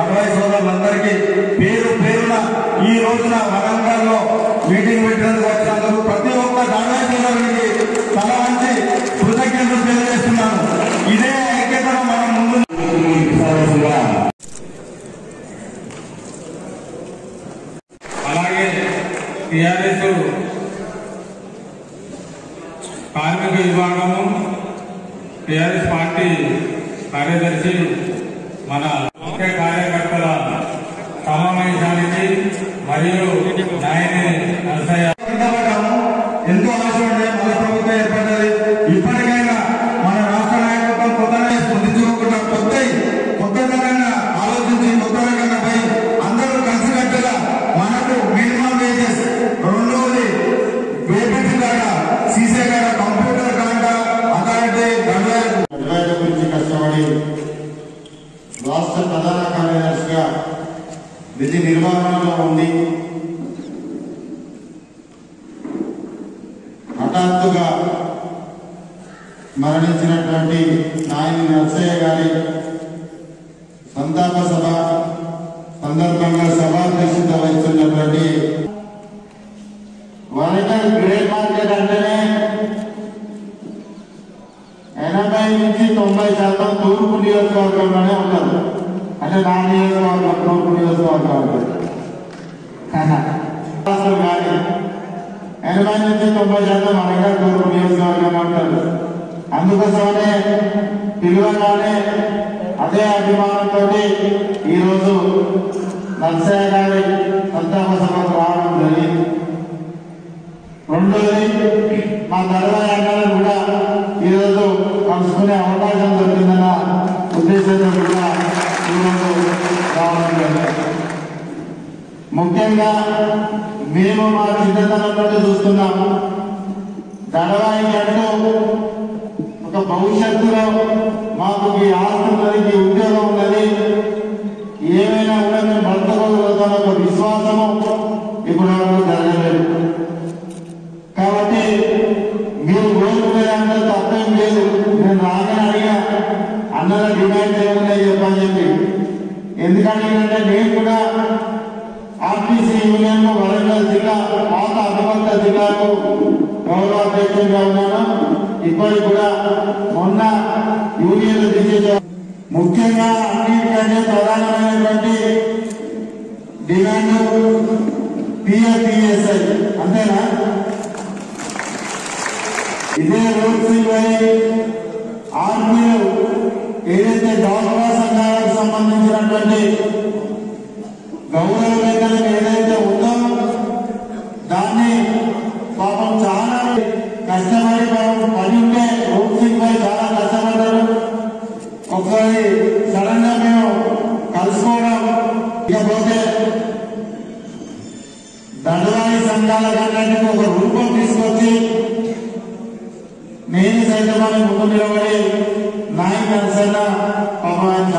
గడవాయి సోదరులందరికీ పేరు పేరున ఈ రోజున వరంగల్లో మీటింగ్ పెట్టినందుకు వచ్చినందుకు ప్రతి ఒక్క గడవాయి సోదరునికి తల వంచి కృతజ్ఞతలు తెలియజేస్తున్నాను ఇదే ఐక్యతను మనం ముందు అలాగే టిఆర్ఎస్ కార్మిక విభాగము టిఆర్ఎస్ పార్టీ కార్యదర్శి మన ముఖ్య కార్యకర్తల సమావేశానికి మరియు నాయని నరసయ్య సిద్ధపడ్డాము ఎంతో ఆశ ఉండే మన ప్రభుత్వం ఏర్పడ్డది ఇప్పటికైనా మన రాష్ట్ర నాయకత్వం కొత్తనే స్పందించుకోకుండా కొత్త కొత్త రకంగా ఆలోచించి కొత్త రకంగా పోయి అందరూ కలిసికట్టుగా మనకు మినిమం వేజెస్ రెండవది వేపెట్టి కాడ సీసే కాడ కంప్యూటర్ కాడ అథారిటీ గంటలకు నిర్వహణ గురించి కష్టపడి రాష్ట్ర ప్రధాన కార్యదర్శిగా విధి నిర్వహణలో ఉండి హఠాత్తుగా మరణించినటువంటి నాయని నర్సయ్య గారి సంతాప సభ సందర్భంగా సభాధ్యక్షత వహిస్తున్నటువంటి వరంగల్ గ్రేట్ మార్కెట్ అంటేనే ఎనభై నుంచి తొంభై శాతం తూర్పు నియోజకవర్గంలోనే ఉంటారు అంటే నా నియోజకవర్గం తూర్పు నియోజకవర్గం ఉంటుంది అసలు కానీ ఎనభై నుంచి తొంభై శాతం అనగా తూర్పు నియోజకవర్గంలో ఉంటారు అందుకోసమనే పిలువగానే అదే అభిమానంతో ఈరోజు నర్సయ్య గారి సంతాప సభకు రావడం జరిగింది రెండోది మా తర్వాత అన్నలు కూడా ఈరోజు కలుసుకునే అవకాశం దొరికిందన్న ఉద్దేశంతో కూడా ఈరోజు రావడం జరిగింది ముఖ్యంగా మేము మా చిన్నతనం నుండి చూస్తున్నాము దడవాయి అంటూ ఒక భవిష్యత్తులో మాకు ఈ ఆస్తి ఉన్నది ఈ ఉద్యోగం ఉన్నది ఏమైనా కూడా మేము బ్రతకగలుగుతాం ఒక విశ్వాసము ఇప్పుడు వరకు జరగలేదు కాబట్టి మీరు కోరుకునే దాంట్లో తప్పేం లేదు నేను రాగానే అడిగా అన్నల డిమాండ్ ఏమున్నాయి చెప్పని చెప్పి ఎందుకంటే ఏంటంటే నేను కూడా ఆర్టీసీ యూనియన్ వరంగల్ జిల్లా పాత అధిపత్త జిల్లాకు గౌరవ అధ్యక్షుడిగా ఉన్నాను ఇప్పటికి కూడా మొన్న యూనియన్లు తీసేసే ముఖ్యంగా అన్నిటికంటే ప్రధానమైనటువంటి డిమాండ్ పిఎఫ్పిఎస్ఐ అంతేనా ఇదే రూల్స్ ఇవై ఆర్మీలు ఏదైతే డాక్రా సంఘాలకు సంబంధించినటువంటి గౌరవ వేతనం ఏదైతే ఉందో దాన్ని పాపం చాలా కష్టపడి పాపం పని ఉంటే రూల్స్ ఇవై చాలా కష్టపడ్డారు ఒకసారి సడన్ గా మేము కలుసుకోవడం ఇకపోతే దండవాయి సంఘాల కన్నింటికి ఒక రూపం తీసుకొచ్చి నేను సైతం అని ముందు నిలబడి నాయక్ నరసన్న పాపం ఆయన